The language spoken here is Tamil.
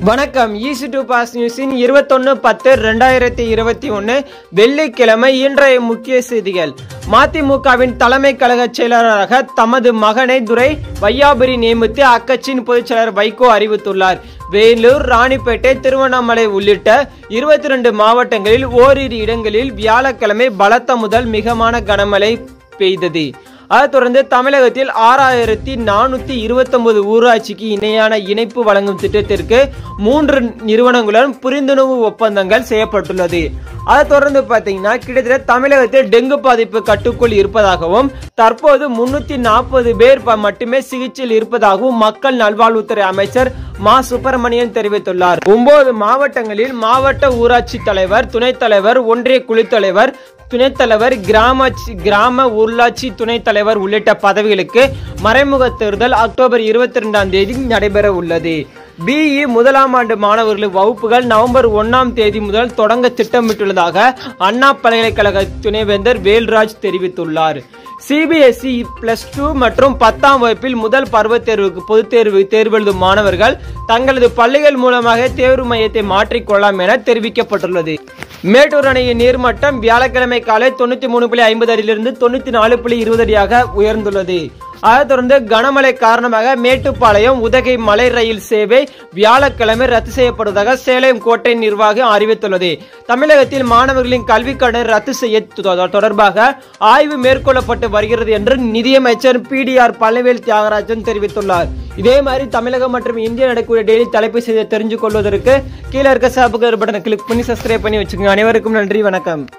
வணக்கம் ஈசி டூ பாஸ் நியூஸின் இருபத்தொன்னு பத்து ரெண்டாயிரத்தி இருபத்தி ஒன்று வெள்ளிக்கிழமை இன்றைய முக்கிய செய்திகள் மதிமுகவின் தலைமை கழக செயலாளராக தமது மகனை துரை வையாபுரி நியமித்து அக்கட்சியின் பொதுச் செயலர் வைகோ அறிவித்துள்ளார் வேலூர் ராணிப்பேட்டை திருவண்ணாமலை உள்ளிட்ட இருபத்தி ரெண்டு மாவட்டங்களில் ஓரிரு இடங்களில் வியாழக்கிழமை பலத்த முதல் மிகமான கனமழை பெய்தது அதைத் தொடர்ந்து தமிழகத்தில் ஆறாயிரத்தி நானூத்தி இருபத்தொன்பது ஊராட்சிக்கு இணையான இணைப்பு வழங்கும் திட்டத்திற்கு மூன்று நிறுவனங்களுடன் புரிந்துணர்வு ஒப்பந்தங்கள் செய்யப்பட்டுள்ளது அதைத் தொடர்ந்து பார்த்தீங்கன்னா கிட்டத்தட்ட தமிழகத்தில் டெங்கு பாதிப்பு கட்டுக்குள் இருப்பதாகவும் தற்போது முன்னூத்தி நாற்பது பேர் ப- மட்டுமே சிகிச்சையில் இருப்பதாகவும் மக்கள் நல்வாழ்வுத்துறை அமைச்சர் மா சுப்பிரமணியன் தெரிவித்துள்ளார் ஒன்பது மாவட்டங்களில் மாவட்ட ஊராட்சி தலைவர் துணைத் தலைவர் ஒன்றிய குழுத் தலைவர் துணைத் தலைவர் கிராம கிராம உள்ளாட்சி துணைத் தலைவர் உள்ளிட்ட பதவிகளுக்கு மறைமுக தேர்தல் அக்டோபர் இருபத்தி ரெண்டாம் தேதி நடைபெற உள்ளது பிஇ முதலாம் ஆண்டு மாணவர்களுக்கு வகுப்புகள் நவம்பர் ஒன்னாம் தேதி முதல் தொடங்க திட்டமிட்டுள்ளதாக அண்ணா பல்கலைக்கழக துணைவேந்தர் வேல்ராஜ் தெரிவித்துள்ளார் சிபிஎஸ்இ பிளஸ் டூ மற்றும் பத்தாம் வகுப்பில் முதல் பருவத் தேர்வுக்கு பொதுத் தேர்வு தேர்வு எழுதும் மாணவர்கள் தங்களது பள்ளிகள் மூலமாக தேர்வு மையத்தை மாற்றிக்கொள்ளலாம் என தெரிவிக்கப்பட்டுள்ளது மேட்டூர் அணையின் நீர்மட்டம் வியாழக்கிழமை காலை தொண்ணூத்தி மூணு புள்ளி ஐம்பது அடியிலிருந்து தொண்ணூத்தி நாலு புள்ளி இருபது அடியாக உயர்ந்துள்ளது அதைத் தொடர்ந்து கனமழை காரணமாக மேட்டுப்பாளையம் உதகை மலை ரயில் சேவை வியாழக்கிழமை ரத்து செய்யப்படுவதாக சேலம் கோட்டை நிர்வாகம் அறிவித்துள்ளது தமிழகத்தில் மாணவர்களின் கல்விக் கடன் ரத்து செய்ய தொ- தொடர்பாக ஆய்வு மேற்கொள்ளப்பட்டு வருகிறது என்று நிதியமைச்சர் பிடிஆர் பழனிவேல் தியாகராஜன் தெரிவித்துள்ளார் இதே மாதிரி தமிழகம் மற்றும் இந்தியா நடக்கக்கூடிய டெய்லி தலைப்பு செய்தியை தெரிஞ்சு கொள்வதற்கு கீழே இருக்க சாப்புக்கு பட்டனை கிளிக் பண்ணி சப்ஸ்கிரைப் பண்ணி வச்சுக்கோங்க அனைவருக்கும் நன்றி வணக்கம்